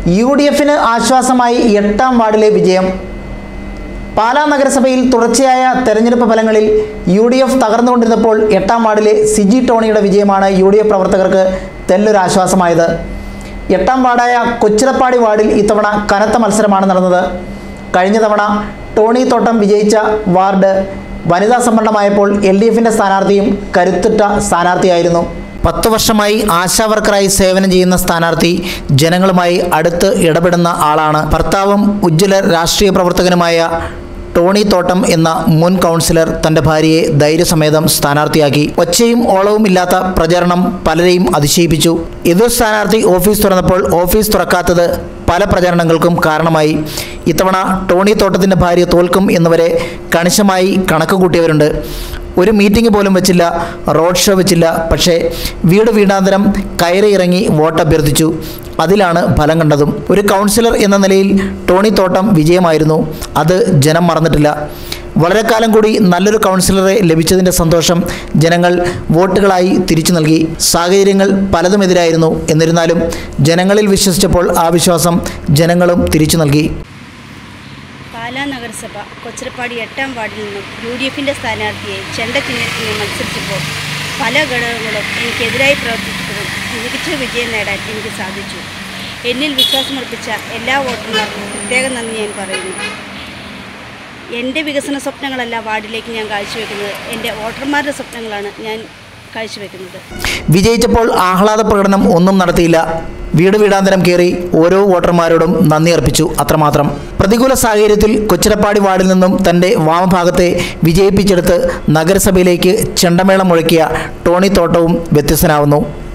U D എഫിന് ആശ്വാസമായി എട്ടാം വാർഡിലെ വിജയം പാലാ നഗരസഭയിൽ തുടർച്ചയായ തെരഞ്ഞെടുപ്പ് ഫലങ്ങളിൽ യു ഡി എഫ് തകർന്നുകൊണ്ടിരുന്നപ്പോൾ എട്ടാം വാർഡിലെ സിജി ടോണിയുടെ വിജയമാണ് യു ഡി എഫ് പ്രവർത്തകർക്ക് തെല്ലൊരാശ്വാസമായത് എട്ടാം വാർഡായ കൊച്ചിറപ്പാടി വാർഡിൽ ഇത്തവണ കനത്ത മത്സരമാണ് നടന്നത് കഴിഞ്ഞ തവണ ടോണി തോട്ടം വിജയിച്ച വാർഡ് വനിതാ സംവരണമായപ്പോൾ എൽ ഡി എഫിൻ്റെ സ്ഥാനാർത്ഥിയും കരുത്തുറ്റ സ്ഥാനാർത്ഥിയായിരുന്നു പത്ത് വർഷമായി ആശാവർക്കറായി സേവനം ചെയ്യുന്ന സ്ഥാനാർത്ഥി ജനങ്ങളുമായി അടുത്ത് ഇടപെടുന്ന ആളാണ് ഭർത്താവും ഉജ്ജ്വല രാഷ്ട്രീയ പ്രവർത്തകനുമായ ടോണി തോട്ടം എന്ന മുൻ കൗൺസിലർ തന്റെ ഭാര്യയെ ധൈര്യസമേതം സ്ഥാനാർത്ഥിയാക്കി ഒച്ചയും ഓളവും ഇല്ലാത്ത പ്രചരണം പലരെയും അതിശയിപ്പിച്ചു എതിർ സ്ഥാനാർത്ഥി ഓഫീസ് തുറന്നപ്പോൾ ഓഫീസ് തുറക്കാത്തത് പല പ്രചരണങ്ങൾക്കും കാരണമായി ഇത്തവണ ടോണി തോട്ടത്തിൻ്റെ ഭാര്യ തോൽക്കും എന്നുവരെ കണിശമായി കണക്ക് കൂട്ടിയവരുണ്ട് ഒരു മീറ്റിംഗ് പോലും വെച്ചില്ല റോഡ് ഷോ വെച്ചില്ല പക്ഷേ വീട് വീടാന്തരം കയറി ഇറങ്ങി വോട്ട് അഭ്യർത്ഥിച്ചു അതിലാണ് ഫലം കണ്ടതും ഒരു കൗൺസിലർ എന്ന നിലയിൽ ടോണി തോട്ടം വിജയമായിരുന്നു അത് ജനം മറന്നിട്ടില്ല വളരെ കാലം കൂടി നല്ലൊരു കൗൺസിലറെ ലഭിച്ചതിൻ്റെ സന്തോഷം ജനങ്ങൾ വോട്ടുകളായി തിരിച്ചു നൽകി സാഹചര്യങ്ങൾ പലതും എതിരായിരുന്നു എന്നിരുന്നാലും ജനങ്ങളിൽ വിശ്വസിച്ചപ്പോൾ ആ വിശ്വാസം ജനങ്ങളും തിരിച്ചു നൽകി പാലാ നഗരസഭ കൊച്ചിരപ്പാടി എട്ടാം വാർഡിൽ നിന്നും യു ഡി എഫിൻ്റെ സ്ഥാനാർത്ഥിയെ ചെണ്ട ചിഹ്നത്തിൽ നിന്ന് മത്സരിച്ചപ്പോൾ പല ഘടകങ്ങളും എനിക്കെതിരായി പ്രവർത്തിച്ചപ്പോഴും മികച്ച വിജയം നേടാൻ എനിക്ക് സാധിച്ചു എന്നിൽ വിശ്വാസമർപ്പിച്ച എല്ലാ വോട്ടർമാർക്കും പ്രത്യേകം നന്ദി ഞാൻ പറയുന്നു എൻ്റെ വികസന സ്വപ്നങ്ങളല്ല വാർഡിലേക്ക് ഞാൻ കാഴ്ചവെക്കുന്നത് എൻ്റെ വോട്ടർമാരുടെ സ്വപ്നങ്ങളാണ് ഞാൻ കാഴ്ചവെക്കുന്നത് വിജയിച്ചപ്പോൾ ആഹ്ലാദ പ്രകടനം ഒന്നും നടത്തിയില്ല വീട് വീടാന്തരം കയറി ഓരോ വോട്ടർമാരോടും നന്ദി അർപ്പിച്ചു അത്രമാത്രം പ്രതികൂല സാഹചര്യത്തിൽ കൊച്ചിരപ്പാടി വാർഡിൽ നിന്നും തൻ്റെ വാമഭാഗത്തെ വിജയിപ്പിച്ചെടുത്ത് നഗരസഭയിലേക്ക് ചെണ്ടമേളം മുഴക്കിയ ടോണി തോട്ടവും വ്യത്യസ്തനാവുന്നു